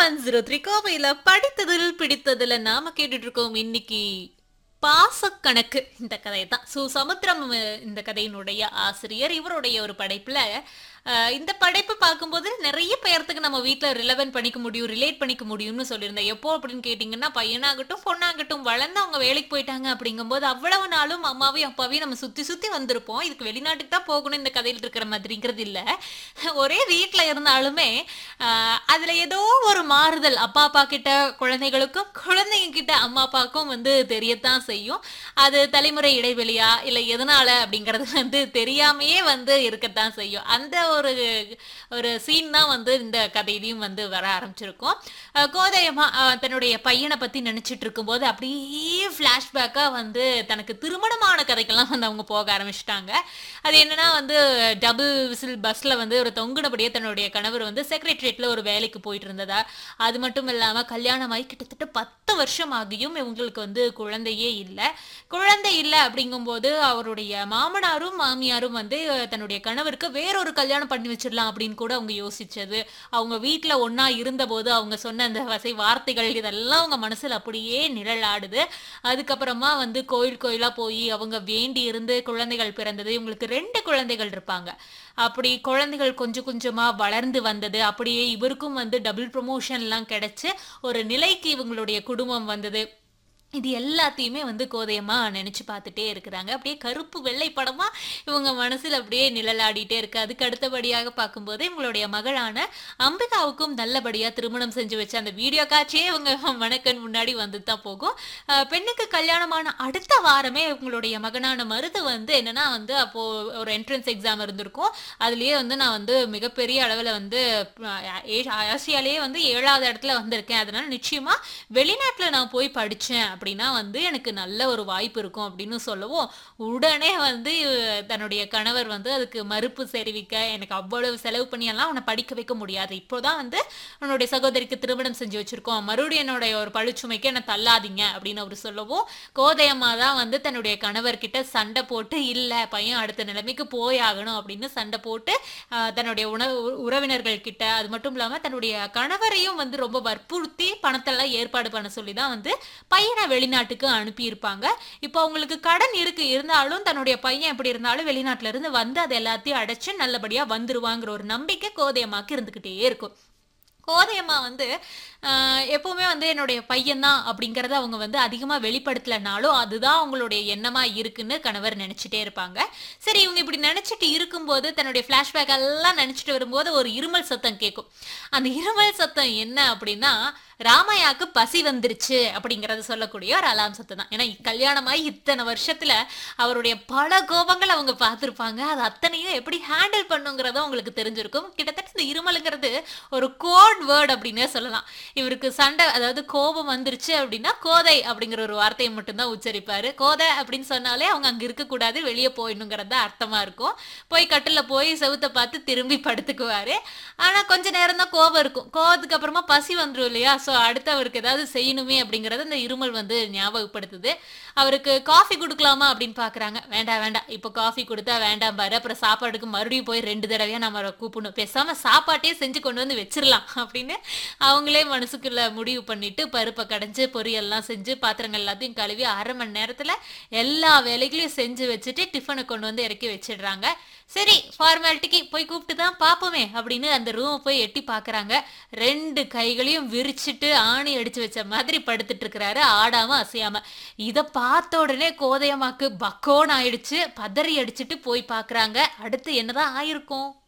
one zero three கோவையில் படித்ததில் பிடித்ததில் நாம கேட்டுட்டு இருக்கோம் இன்னைக்கு பாசக்கணக்கு இந்த கதை தான் சு சமுத்திரம் அஹ், இந்த கதையினுடைய ஆசிரியர் இவருடைய ஒரு படைப்புல அஹ், இந்த படைப்பு பார்க்கும்போது நிறைய பேர்த்துக்கு நம்ம வீட்டில் ரிலவென்ட் பண்ணிக்க முடியும் ரிலேட் பண்ணிக்க முடியும்னு சொல்லியிருந்தேன் எப்போ அப்படின்னு கேட்டிங்கன்னா பையனாகட்டும் பொண்ணாகட்டும் வளர்ந்து அவங்க வேலைக்கு போயிட்டாங்க அப்படிங்கும்போது அவ்வளவு நாளும் அம்மாவையும் அப்பாவையும் நம்ம சுற்றி சுற்றி வந்திருப்போம் இதுக்கு வெளிநாட்டுக்கு தான் போகணும் இந்த கதையில் இருக்கிற மாதிரிங்கிறது இல்லை ஒரே வீட்டில் இருந்தாலுமே ஆஹ், அதுல ஏதோ ஒரு மாறுதல் அப்பா அப்பா கிட்ட குழந்தைகளுக்கும் குழந்தைங்க கிட்ட அம்மா அப்பாவுக்கும் வந்து தெரியத்தான் செய்யும் அது தலைமுறை இடைவெளியா இல்லை எதனால அப்படிங்கிறது வந்து தெரியாமையே வந்து இருக்கத்தான் செய்யும் அந்த ஒரு ஒரு சீன் தான் வந்து இந்த கதையிலையும் வந்து வர ஆரம்பிச்சிருக்கும் அஹ், கோதையம்மா அஹ், தன்னுடைய பையனை பத்தி நினைச்சிட்டு இருக்கும்போது அப்படியே ஃப்ளாஷ்பேக்கா வந்து தனக்கு திருமணமான கதைக்கெல்லாம் வந்து அவங்க போக ஆரம்பிச்சிட்டாங்க அது என்னன்னா வந்து டபுள் விசில் பஸ்ல வந்து ஒரு தொங்குனபடியே தன்னுடைய கணவர் வந்து செக்ரட்டரியேட்ல ஒரு வேலைக்கு போயிட்டு இருந்ததா அது மட்டும் இல்லாம கல்யாணமாகி கிட்டத்தட்ட பத்து வருஷம் ஆகியும் இவங்களுக்கு வந்து குழந்தையே இல்லை குழந்தை இல்லை அப்படிங்கும்போது அவருடைய மாமனாரும் மாமியாரும் வந்து தன்னுடைய கணவருக்கு வேறொரு கல்யாணம் பண்ணி வச்சிடலாம் அப்படின்னு கூட அவங்க யோசிச்சது அவங்க வீட்டுல ஒண்ணா இருந்தபோது அவங்க சொன்ன அந்த வசை வார்த்தைகள் இதெல்லாம் அவங்க மனசுல அப்படியே நிழலாடுது அதுக்கப்புறமா வந்து கோயில் கோயிலா போய் அவங்க வேண்டி இருந்து குழந்தைகள் பிறந்தது இவங்களுக்கு ரெண்டு குழந்தைகள் இருப்பாங்க அப்படி குழந்தைகள் கொஞ்சம் கொஞ்சமா வளர்ந்து வந்தது அப்படியே இவருக்கும் வந்து டபுள் ப்ரொமோஷன்லாம் கிடைச்சு ஒரு நிலைக்கு இவங்களுடைய குடும்பம் வந்தது இது எல்லாத்தையுமே வந்து கோதையமா நினைச்சு பார்த்துட்டே இருக்கிறாங்க அப்படியே கருப்பு வெள்ளை படமா இவங்க மனசுல அப்படியே நிழலாடிட்டே இருக்கு அதுக்கு அடுத்தபடியாக பார்க்கும்போது இவங்களுடைய மகளான அம்பிகாவுக்கும் நல்லபடியா திருமணம் செஞ்சு வச்ச அந்த வீடியோ காட்சியே இவங்க மணக்கண் முன்னாடி வந்து தான் போகும் அஹ் பெண்ணுக்கு கல்யாணமான அடுத்த வாரமே இவங்களுடைய மகனான மருது வந்து என்னன்னா வந்து அப்போ ஒரு என்ட்ரன்ஸ் எக்ஸாம் இருந்திருக்கும் அதுலயே வந்து நான் வந்து மிகப்பெரிய அளவில் வந்து அஹ், ஏ- ஆசியாலேயே வந்து ஏழாவது இடத்துல வந்திருக்கேன் அதனால நிச்சயமா வெளிநாட்டுல நான் போய் படிச்சேன் அப்படின்னா வந்து எனக்கு நல்ல ஒரு வாய்ப்பு இருக்கும் அப்படின்னு சொல்லவும் உடனே வந்து இவ- தன்னுடைய கணவர் வந்து அதுக்கு மறுப்பு தெரிவிக்க எனக்கு அவ்வளவு செலவு பண்ணியெல்லாம் அவனை படிக்க வைக்க முடியாது இப்போதான் வந்து உன்னுடைய சகோதரிக்கு திருமணம் செஞ்சு வச்சிருக்கோம் மறுபடியும் என்னுடைய ஒரு பழுச்சுமைக்கு என்ன தள்ளாதீங்க அப்படின்னு அவர் சொல்லவும் கோதையம்மா தான் வந்து தன்னுடைய கணவர்கிட்ட சண்டை போட்டு இல்ல பையன் அடுத்த நிலைமைக்கு போயாகணும் அப்படின்னு சண்டை போட்டு ஆஹ், தன்னுடைய உணவு உறவினர்கள் கிட்ட அது மட்டும் இல்லாம தன்னுடைய கணவரையும் வந்து ரொம்ப வற்புறுத்தி பணத்தெல்லாம் ஏற்பாடு பண்ண சொல்லி தான் வந்து பையனை வெளிநாட்டுக்கு அனுப்பியிருப்பாங்க இப்போ அவங்களுக்கு கடன் இருக்கு இருந்தாலும் தன்னுடைய பையன் எப்படி இருந்தாலும் வெளிநாட்டுல இருந்து வந்து அதை எல்லாத்தையும் அடைச்சு நல்லபடியா வந்துருவாங்கிற ஒரு நம்பிக்கை கோதையம்மாக்கு இருந்துகிட்டே இருக்கும் கோதையம்மா வந்து ஆஹ், எப்பவுமே வந்து என்னுடைய பையன்தான் அப்படிங்கறத அவங்க வந்து அதிகமா வெளிப்படுத்தலைனாலும் அதுதான் அவங்களுடைய எண்ணமா இருக்குன்னு கணவர் நினைச்சிட்டே இருப்பாங்க சரி இவங்க இப்படி நினைச்சிட்டு இருக்கும்போது தன்னுடைய ஃபிளாஷ்பேக் எல்லாம் நினைச்சிட்டு வரும்போது ஒரு இருமல் சத்தம் கேட்கும் அந்த இருமல் சத்தம் என்ன அப்படின்னா ராமையாக்கு பசி வந்துருச்சு அப்படிங்கறத சொல்லக்கூடிய ஒரு அலாம் சத்தம் தான் ஏன்னா கல்யாணமாகி இத்தனை வருஷத்துல அவருடைய பல கோபங்கள் அவங்க பார்த்துருப்பாங்க அது அத்தனையும் எப்படி ஹேண்டில் பண்ணுங்கிறத உங்களுக்கு தெரிஞ்சிருக்கும் கிட்டத்தட்ட இந்த இருமலுங்கிறது ஒரு கோட் வேர்ட் அப்படின்னே சொல்லலாம் இவருக்கு சண்டை அதாவது கோபம் வந்துருச்சு அப்படின்னா கோதை அப்படிங்கிற ஒரு வார்த்தையை மட்டும்தான் உச்சரிப்பாரு கோதை அப்படின்னு சொன்னாலே அவங்க அங்க இருக்கக்கூடாது வெளியே போயிடணுங்கிறது தான் அர்த்தமா இருக்கும் போய் கட்டில போய் செவுத்த பார்த்து திரும்பி படுத்துக்குவாரு ஆனா கொஞ்ச நேரம் தான் கோபம் இருக்கும் கோபத்துக்கு அப்புறமா பசி வந்துரும் இல்லையா ஸோ அடுத்து அவருக்கு ஏதாவது செய்யணுமே அப்படிங்கறது அந்த இருமல் வந்து ஞாபகப்படுத்துது அவருக்கு காஃபி கொடுக்கலாமா அப்படின்னு பாக்குறாங்க வேண்டாம் வேண்டாம் இப்போ காஃபி கொடுத்தா வேண்டாம் பாரு அப்புறம் சாப்பாடுக்கு மறுபடியும் போய் ரெண்டு தடவையா நம்ம அவரை கூப்பிடணும் பேசாம சாப்பாட்டே செஞ்சு கொண்டு வந்து வச்சிடலாம் அப்படின்னு அவங்களே மனசுக்குள்ள முடிவு பண்ணிட்டு பருப்பை கடைஞ்சு பொரியல்லாம் செஞ்சு பாத்திரங்கள் எல்லாத்தையும் கழுவி அரை மணி நேரத்துல எல்லா வேலைகளையும் செஞ்சு வச்சுட்டு டிஃபனை கொண்டு வந்து இறக்கி வச்சிடுறாங்க சரி ஃபார்மாலிட்டிக்கு போய் கூப்பிட்டு தான் பார்ப்போமே அப்படின்னு அந்த ரூம் போய் எட்டி பார்க்கறாங்க ரெண்டு கைகளையும் விரிச்சிட்டு ஆணி அடிச்சு வச்ச மாதிரி படுத்துட்டு இருக்கிறாரு ஆடாம அசையாம இத பார்த்த உடனே கோதையம்மாக்கு பக்கோன்னு ஆயிடுச்சு பதறி அடிச்சிட்டு போய் பார்க்கறாங்க அடுத்து என்னதான் ஆயிருக்கும்